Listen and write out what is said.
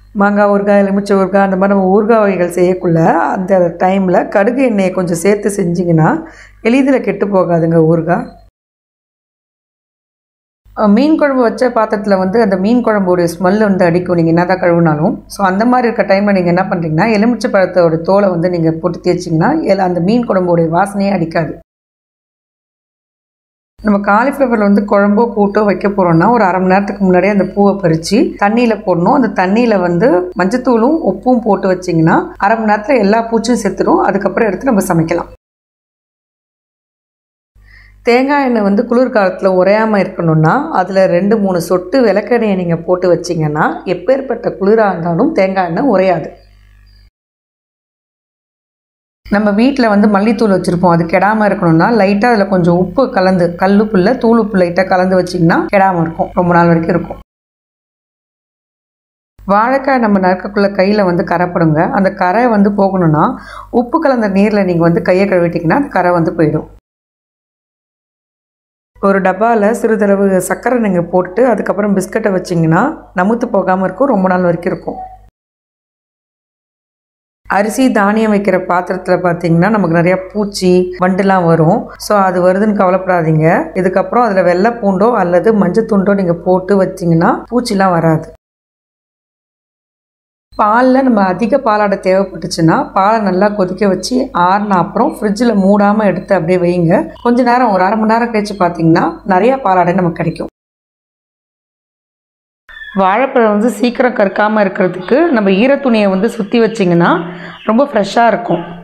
மாங்காய் ஊறுகாய் எலுமிச்சை ஊறுகாய் அந்த மாதிரி நம்ம ஊறுகாய் வகைகள் செய்யக்குள்ள அந்த டைமில் கடுகு எண்ணெயை கொஞ்சம் சேர்த்து செஞ்சிங்கன்னா எளிதில் கெட்டு போகாதுங்க ஊறுகாய் அஹ் மீன் குழம்பு வச்ச பாத்திரத்தில் வந்து அந்த மீன் குழம்போடைய ஸ்மெல் வந்து அடிக்கும் நீங்கள் என்ன தான் கழுவுனாலும் ஸோ அந்த மாதிரி இருக்க டைமில் நீங்கள் என்ன பண்ணுறீங்கன்னா எலுமிச்சை பழத்தோட தோலை வந்து நீங்கள் போட்டு தேய்ச்சிங்கன்னா எல- அந்த மீன் குழம்போடைய வாசனையே அடிக்காது நம்ம காலிஃப்ளவர் வந்து குழம்போ கூட்டோ வைக்க போகிறோம்னா ஒரு அரை மணி நேரத்துக்கு முன்னாடியே அந்த பூவை பறித்து தண்ணியில் போடணும் அந்த தண்ணியில் வந்து மஞ்சத்தூளும் உப்பும் போட்டு வச்சிங்கன்னா அரை மணி நேரத்தில் எல்லா பூச்சியும் செத்துடும் அதுக்கப்புறம் எடுத்து நம்ம சமைக்கலாம் தேங்காய் எண்ணெய் வந்து குளிர் காலத்தில் உறையாமல் இருக்கணும்னா அதில் ரெண்டு மூணு சொட்டு விளக்கெண்ணெயை நீங்கள் போட்டு வச்சிங்கன்னா எப்பேற்பட்ட குளிராக இருந்தாலும் தேங்காய் எண்ணெய் உறையாது நம்ம வீட்டில் வந்து மல்லித்தூள் வச்சுருப்போம் அது கெடாமல் இருக்கணும்னா லைட்டாக அதில் கொஞ்சம் உப்பு கலந்து கல்லுப்புல தூள் உப்பு லைட்டாக கலந்து வச்சிங்கன்னா கெடாமல் இருக்கும் ரொம்ப நாள் வரைக்கும் இருக்கும் வாழைக்காய் நம்ம நறுக்கக்குள்ள கையில் வந்து கரைப்படுங்க அந்த கரை வந்து போகணும்னா உப்பு கலந்த நீரில் நீங்கள் வந்து கையை கழுவிட்டிங்கன்னா அந்த கரை வந்து போயிடும் ஒரு டப்பாவில் சிறிதளவு சர்க்கரை நீங்கள் போட்டு அதுக்கப்புறம் பிஸ்கட்டை வச்சிங்கன்னா நமுத்து போகாமல் இருக்கும் ரொம்ப நாள் வரைக்கும் இருக்கும் அரிசி தானியம் வைக்கிற பாத்திரத்தில் பார்த்தீங்கன்னா நமக்கு நிறையா பூச்சி வண்டுலாம் வரும் ஸோ அது வருதுன்னு கவலைப்படாதீங்க இதுக்கப்புறம் அதில் வெள்ளை பூண்டோ அல்லது மஞ்சள் துண்டோ நீங்கள் போட்டு வச்சிங்கன்னா பூச்சிலாம் வராது பாலில் நம்ம அதிக பாலாடை தேவைப்பட்டுச்சுன்னா பாலை நல்லா கொதிக்க வச்சு ஆறின அப்புறம் ஃப்ரிட்ஜில் மூடாமல் எடுத்து அப்படியே வைங்க கொஞ்ச நேரம் ஒரு அரை மணி நேரம் கழிச்சு பார்த்தீங்கன்னா நிறையா பாலாடை நமக்கு கிடைக்கும் வாழைப்பழம் வந்து சீக்கிரம் கற்காமல் இருக்கிறதுக்கு நம்ம ஈரத்துணியை வந்து சுற்றி வச்சிங்கன்னா ரொம்ப ஃப்ரெஷ்ஷாக இருக்கும்